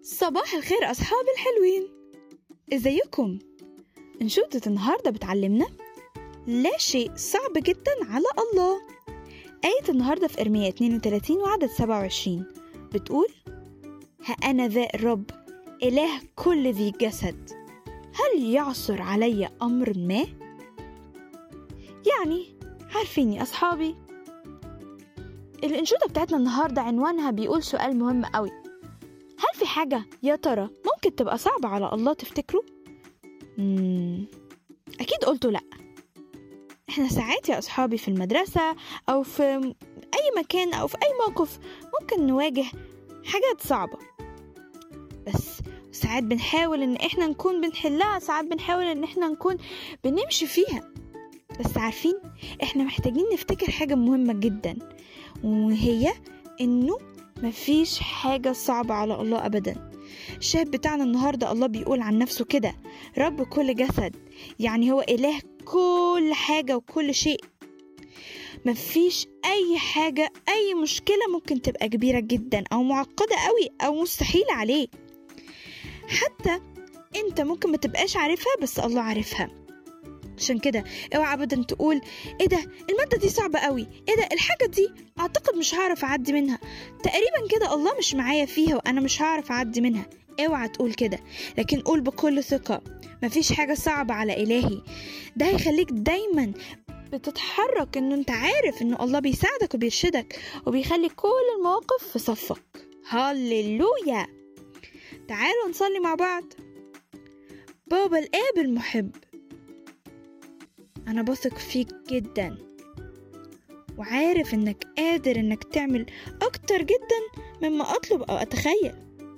صباح الخير أصحابي الحلوين إزيكم؟ انشودة النهاردة بتعلمنا لا شيء صعب جدا على الله آية النهاردة في إرمية 32 وعدد 27 بتقول ها أنا ذا الرب إله كل ذي جسد هل يعصر علي أمر ما؟ يعني عارفين يا أصحابي الانشودة بتاعتنا النهاردة عنوانها بيقول سؤال مهم قوي هل في حاجة يا ترى ممكن تبقى صعبة على الله تفتكروا؟ مم. أكيد قلتوا لأ إحنا ساعات يا أصحابي في المدرسة أو في أي مكان أو في أي موقف ممكن نواجه حاجات صعبة بس ساعات بنحاول إن إحنا نكون بنحلها ساعات بنحاول إن إحنا نكون بنمشي فيها بس عارفين إحنا محتاجين نفتكر حاجة مهمة جدا وهي إنه مفيش حاجة صعبة على الله أبدا الشاهد بتاعنا النهاردة الله بيقول عن نفسه كده رب كل جسد يعني هو إله كل حاجة وكل شيء مفيش أي حاجة أي مشكلة ممكن تبقى كبيرة جدا أو معقدة قوي أو مستحيلة عليه حتى أنت ممكن ما تبقاش عارفها بس الله عارفها عشان كده اوعى ابدا تقول ايه ده الماده دي صعبه قوي ايه ده الحاجه دي اعتقد مش هعرف اعدي منها تقريبا كده الله مش معايا فيها وانا مش هعرف اعدي منها اوعى تقول كده لكن قول بكل ثقه مفيش حاجه صعبه على الهي ده هيخليك دايما بتتحرك انه انت عارف انه الله بيساعدك وبيرشدك وبيخلي كل المواقف في صفك هللويا تعالوا نصلي مع بعض بابا الاب المحب أنا بثق فيك جدا وعارف إنك قادر إنك تعمل أكتر جدا مما أطلب أو أتخيل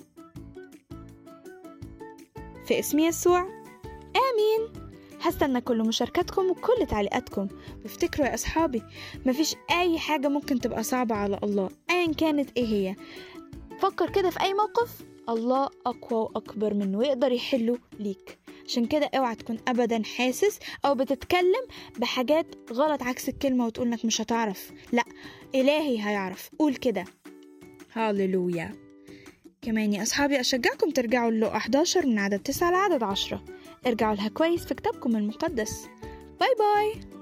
في اسم يسوع آمين هستنى كل مشاركاتكم وكل تعليقاتكم وافتكروا يا أصحابي مفيش أي حاجة ممكن تبقى صعبة على الله أيا كانت إيه هي فكر كده في أي موقف الله أقوى وأكبر منه ويقدر يحله ليك عشان كده اوعى تكون ابدا حاسس او بتتكلم بحاجات غلط عكس الكلمه وتقول انك مش هتعرف لا الهي هيعرف قول كده هاللويا كمان يا اصحابي اشجعكم ترجعوا للقى 11 من عدد 9 لعدد 10 ارجعوا لها كويس في كتابكم المقدس باي باي